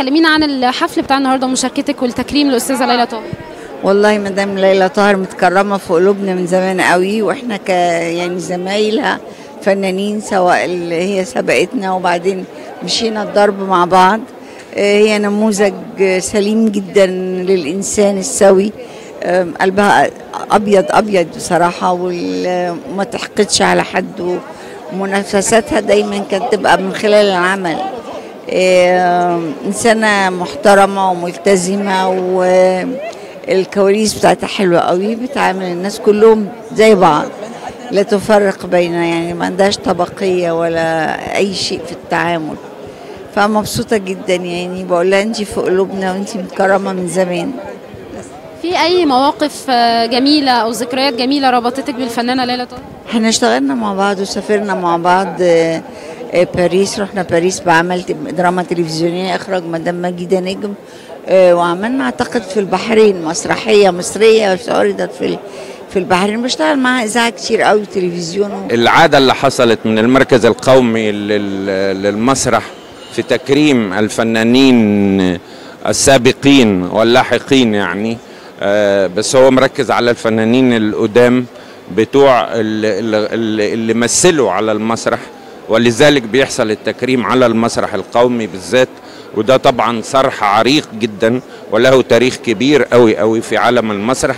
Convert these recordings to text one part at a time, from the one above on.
كلمينا عن الحفل بتاع النهارده ومشاركتك والتكريم للاستاذه ليلى طه والله مدام ليلى طاهر متكرمه في قلوبنا من زمان قوي واحنا ك يعني زمايلها فنانين سواء اللي هي سبقتنا وبعدين مشينا الضرب مع بعض آه، هي نموذج سليم جدا للانسان السوي آم، قلبها ابيض ابيض بصراحه وال- وما تحقدش على حد ومنافساتها دايما كانت تبقى من خلال العمل آم، انسانه محترمه وملتزمه والكواليس بتاعتها حلوه قوي بتعامل الناس كلهم زي بعض لا تفرق بين يعني ما عندهاش طبقيه ولا اي شيء في التعامل فمبسوطه جدا يعني بقول لها انت في قلوبنا وانت متكرمه من زمان في اي مواقف آه، جميله او ذكريات جميله ربطتك بالفنانه ليلى طه احنا اشتغلنا مع بعض وسافرنا مع بعض آه، آه، باريس رحنا باريس بعمل دراما تلفزيونية اخراج مدام مجيدة نجم آه، وعملنا اعتقد في البحرين مسرحية مصرية عرضت في ال- في البحرين بشتغل معاها اذاعة كتير قوي تلفزيون العادة اللي حصلت من المركز القومي لل- للمسرح في تكريم الفنانين السابقين واللاحقين يعني آه، بس هو مركز على الفنانين القدام بتوع اللي, اللي, اللي مثلوا على المسرح ولذلك بيحصل التكريم على المسرح القومي بالذات وده طبعا صرح عريق جدا وله تاريخ كبير قوي قوي في عالم المسرح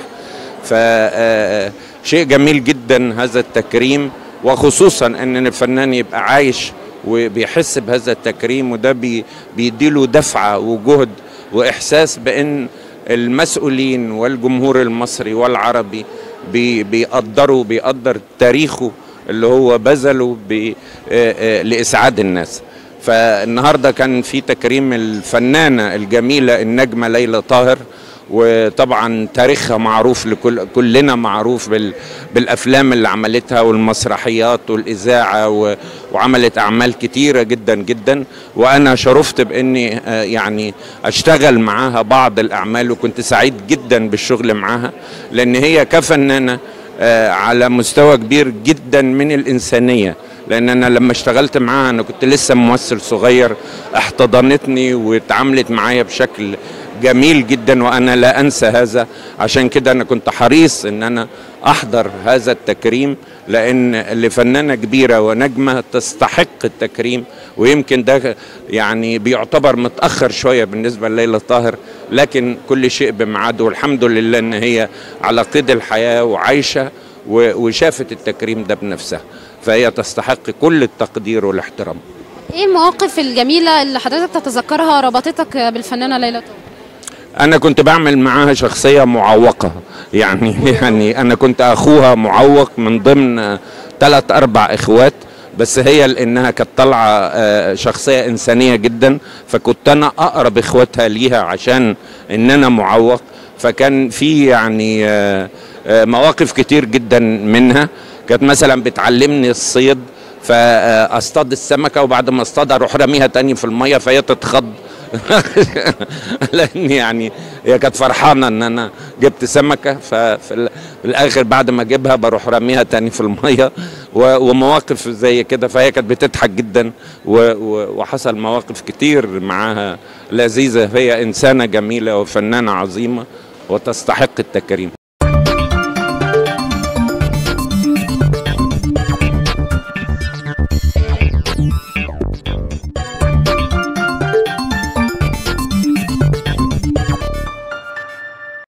فشيء جميل جدا هذا التكريم وخصوصا ان الفنان يبقى عايش وبيحس بهذا التكريم وده بي بيديله دفعه وجهد واحساس بان المسؤولين والجمهور المصري والعربي بي بيقدروا بيقدر تاريخه اللي هو بذله ب- آه، آه، لاسعاد الناس فالنهارده كان في تكريم الفنانه الجميله النجمه ليلى طاهر وطبعا تاريخها معروف لكل كلنا معروف بال بالافلام اللي عملتها والمسرحيات والاذاعه و وعملت اعمال كتيره جدا جدا وانا شرفت باني آه، يعني اشتغل معاها بعض الاعمال وكنت سعيد جدا بالشغل معاها لان هي كفنانه آه، على مستوى كبير جدا من الانسانيه لان انا لما اشتغلت معاها انا كنت لسه ممثل صغير احتضنتني واتعاملت معايا بشكل جميل جدا وانا لا انسى هذا عشان كده انا كنت حريص ان انا احضر هذا التكريم لان لفنانه كبيره ونجمه تستحق التكريم ويمكن ده يعني بيعتبر متاخر شويه بالنسبه لليلى طاهر لكن كل شيء بميعاده والحمد لله ان هي على قيد الحياه وعايشه و- وشافت التكريم ده بنفسها فهي تستحق كل التقدير والاحترام ايه المواقف الجميله اللي حضرتك تتذكرها ربطتك بالفنانه ليلى طه انا كنت بعمل معاها شخصيه معوقه يعني يعني انا كنت اخوها معوق من ضمن ثلاث اربع اخوات بس هي لانها كانت طالعه آه، شخصيه انسانيه جدا فكنت انا اقرب اخواتها ليها عشان ان انا معوق فكان في يعني آه، آه، مواقف كتير جدا منها كانت مثلا بتعلمني الصيد فاصطاد السمكه وبعد ما اصطاد اروح راميها تاني في الميه فهي تتخض لان يعني هي كانت فرحانه ان انا جبت سمكه ففي ال- في الاخر بعد ما اجيبها بروح راميها تاني في الميه و- ومواقف زي كده فهي كانت بتضحك جدا و- و- وحصل مواقف كتير معاها لذيذه هي انسانه جميله وفنانه عظيمه وتستحق التكريم